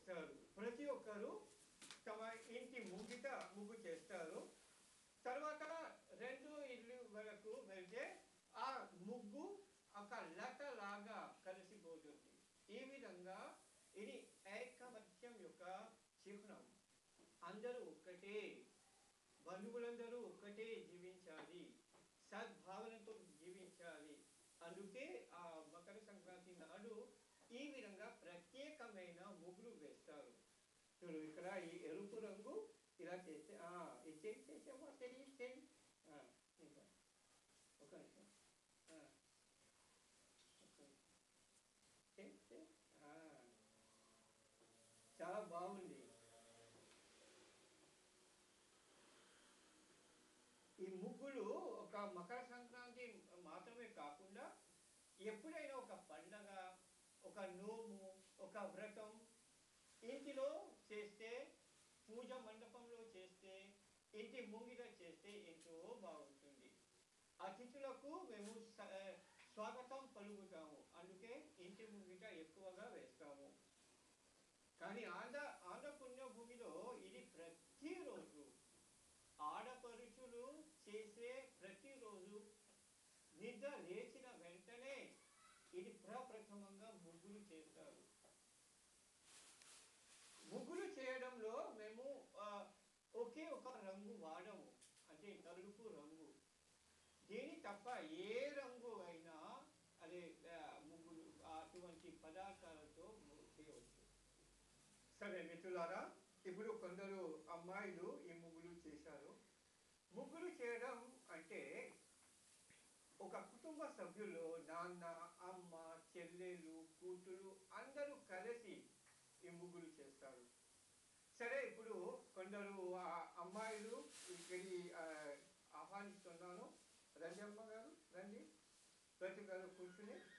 చేస్తారు ప్రతి ఒక్కరు తమ ఇంటి ముంగిట ముగ్గు చేస్తారు తర్వాత రెండు ఇల్లు వరకు వెళ్తే ఆ ముగ్గు ఒక లత లాగా కలిసిపోతుంది ఈ విధంగా ఇది ఐకమత్యం యొక్క చిహ్నం అందరూ ఒక్కటే బంధువులందరూ ఒక్కటే జీవించాలి సద్భావనతో జీవించాలి అందుకే ఆ మకర సంక్రాంతి నాడు ఈ విధంగా ప్రత్యేకమైన ముగ్గులు వేస్తారు చూడు ఇక్కడ ఈ ఎరుపు రంగు ఇలా చేస్తే ఆ, ఇది చేయి చేసామో తెలియదు చేయి ఆ, ఇంకా ఒక నిమిషం ఆ, ఒక్క నిమిషం. చేయి, చేయి. ఆ, చాలా బాగుంది ఈ ముగ్గులు ఒక మకర సంక్రాంతి మాత్రమే కాకుండా ఎప్పుడైనా ఒక పండగ ఒక నోము ఒక వ్రతం ఇంటిలో చేస్తే పూజ మండపంలో చేస్తే ఇంటి ముంగిట చేస్తే ఎంతో బాగుంటుంది అతిథులకు మేము స- స్వాగతం పలుకుతాము అందుకే ఇంటి ముంగిట ఎక్కువగా వేస్తాము కానీ ఆంధ్ర ఆంధ్ర పుణ్యభూమిలో ఇది ప్రతిరోజు ఆడపరుషులు చేసే ప్రతిరోజు నిద్ర లేచిన వెంటనే ఇది ప్రప్రథమంగా ముగ్గులు చేస్తారు ముగ్గులు చేయడంలో మేము ఆ, ఒకే ఒక రంగు వాడము అంటే నలుపు రంగు దీని తప్ప ఏ రంగు అయినా అదే ఆ, ముగ్గులు అటువంటి పదార్థాలతో ము- చేయవచ్చు సరే మిత్రులారా ఇప్పుడు కొందరు అమ్మాయిలు ఈ ముగ్గులు చేశారు ముగ్గులు చేయడం అంటే ఒక కుటుంబ సభ్యులు నాన్న అమ్మ చెల్లెలు కూతురు అందరూ కలిసి ఈ ముగ్గులు చేస్తారు సరే ఇప్పుడు కొందరు ఆ అమ్మాయిలు ఇక్కడి ఆ, ఆహ్వానిస్తున్నాను రండి అమ్మ గారు రండి ప్రతి గారు కూర్చుని